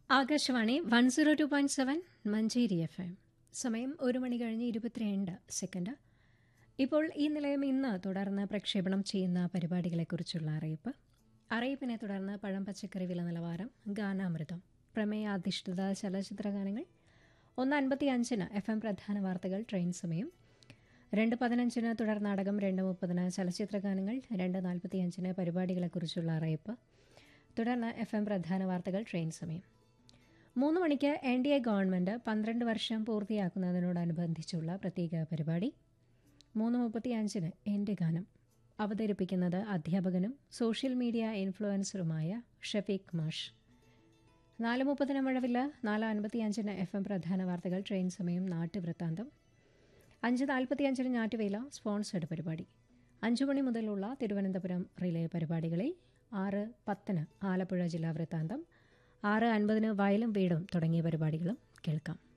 Akashvani one zero two point seven Manjeri F M സമയം ഒരു മണി കഴിഞ്ഞ് ഇരുപത്തിരണ്ട് സെക്കൻഡ് ഇപ്പോൾ ഈ നിലയം ഇന്ന് തുടർന്ന് പ്രക്ഷേപണം ചെയ്യുന്ന പരിപാടികളെക്കുറിച്ചുള്ള അറിയിപ്പ് അറിയിപ്പിനെ തുടർന്ന് പഴം പച്ചക്കറി വില നിലവാരം ഗാനാമൃതം പ്രമേയാധിഷ്ഠിത ചലച്ചിത്ര ഗാനങ്ങൾ ഒന്ന് അൻപത്തി അഞ്ചിന് എഫ് എം പ്രധാന വാർത്തകൾ ട്രെയിൻ സമയം രണ്ട് പതിനഞ്ചിന് തുടർ നാടകം രണ്ട് മുപ്പതിന് ചലച്ചിത്ര ഗാനങ്ങൾ രണ്ട് നാൽപ്പത്തിയഞ്ചിന് പരിപാടികളെക്കുറിച്ചുള്ള അറിയിപ്പ് തുടർന്ന് എഫ് എം പ്രധാന വാർത്തകൾ ട്രെയിൻ സമയം മൂന്ന് മണിക്ക് എൻ ഡി എ ഗവൺമെൻറ് പന്ത്രണ്ട് വർഷം പൂർത്തിയാക്കുന്നതിനോടനുബന്ധിച്ചുള്ള പ്രത്യേക പരിപാടി മൂന്ന് മുപ്പത്തിയഞ്ചിന് എൻ്റെ ഗാനം അവതരിപ്പിക്കുന്നത് അധ്യാപകനും സോഷ്യൽ മീഡിയ ഇൻഫ്ലുവൻസറുമായ ഷഫീഖ് മാഷ് നാല് മുപ്പതിന് മഴവില്ല നാല് അൻപത്തിയഞ്ചിന് എഫ് എം പ്രധാന വാർത്തകൾ ട്രെയിൻ സമയം നാട്ടുവൃത്താന്തം അഞ്ച് നാൽപ്പത്തിയഞ്ചിന് ഞാറ്റുവേല സ്പോൺസേഡ് പരിപാടി അഞ്ചു മണി മുതലുള്ള തിരുവനന്തപുരം റിലേ പരിപാടികളിൽ ആറ് പത്തിന് ആലപ്പുഴ ജില്ലാ വൃത്താന്തം ആറ് അൻപതിന് വയലും വീടും തുടങ്ങിയ പരിപാടികളും കേൾക്കാം